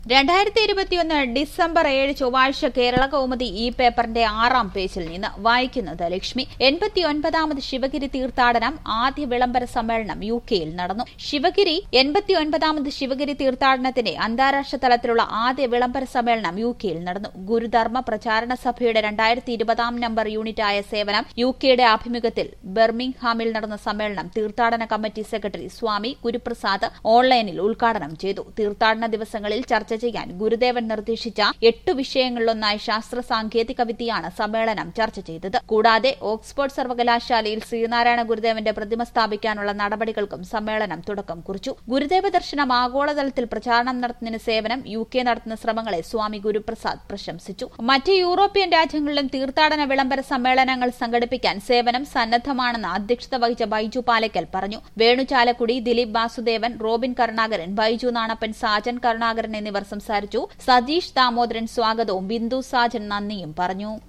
രണ്ടായിരത്തി ഇരുപത്തിയൊന്ന് ഡിസംബർ ഏഴ് ചൊവ്വാഴ്ച കേരള കൗമുദി ഈ പേപ്പറിന്റെ ആറാം പേജിൽ നിന്ന് വായിക്കുന്നത് ലക്ഷ്മി എൺപത്തിയൊൻപതാമത് ശിവഗിരി തീർത്ഥാടനം ആദ്യ വിളംബര സമ്മേളനം യു കെയിൽ നടന്നു ശിവഗിരി എൺപത്തിയൊൻപതാമത് ശിവഗിരി തീർത്ഥാടനത്തിന്റെ അന്താരാഷ്ട്ര തലത്തിലുള്ള ആദ്യ വിളംബര സമ്മേളനം യു കെയിൽ നടന്നു ഗുരുധർമ്മ പ്രചാരണ സഭയുടെ രണ്ടായിരത്തി ഇരുപതാം നമ്പർ യൂണിറ്റായ സേവനം യു കെയുടെ ആഭിമുഖ്യത്തിൽ ബെർമിംഗ്ഹാമിൽ നടന്ന സമ്മേളനം തീർത്ഥാടന കമ്മിറ്റി സെക്രട്ടറി സ്വാമി ഗുരുപ്രസാദ് ഓൺലൈനിൽ ഉദ്ഘാടനം ചെയ്തു തീർത്ഥാടന ദിവസങ്ങളിൽ ചർച്ച ചെയ്യാൻ ഗുരുദേവൻ നിർദ്ദേശിച്ച എട്ട് വിഷയങ്ങളിലൊന്നായി ശാസ്ത്ര സാങ്കേതിക വിദ്യയാണ് സമ്മേളനം ചർച്ച ചെയ്തത് കൂടാതെ ഓക്സ്ഫോർഡ് സർവകലാശാലയിൽ ശ്രീനാരായണ ഗുരുദേവന്റെ പ്രതിമ സ്ഥാപിക്കാനുള്ള നടപടികൾക്കും സമ്മേളനം തുടക്കം കുറിച്ചു ഗുരുദേവ ദർശനം ആഗോളതലത്തിൽ പ്രചാരണം നടത്തുന്നതിന് സേവനം യു കെ നടത്തുന്ന ശ്രമങ്ങളെ സ്വാമി ഗുരുപ്രസാദ് പ്രശംസിച്ചു മറ്റ് യൂറോപ്യൻ രാജ്യങ്ങളിലും തീർത്ഥാടന വിളംബര സമ്മേളനങ്ങൾ സംഘടിപ്പിക്കാൻ സേവനം സന്നദ്ധമാണെന്ന് അധ്യക്ഷത വഹിച്ച ബൈജു പാലക്കൽ പറഞ്ഞു വേണു ചാലക്കുടി ദിലീപ് വാസുദേവൻ റോബിൻ കരുണാകരൻ ബൈജു നാണപ്പൻ സാജൻ കരുണാകരൻ എന്നിവർ സംസാരിച്ചു സതീഷ് ദാമോദരൻ സ്വാഗതവും ബിന്ദു സാജൻ നന്ദിയും പറഞ്ഞു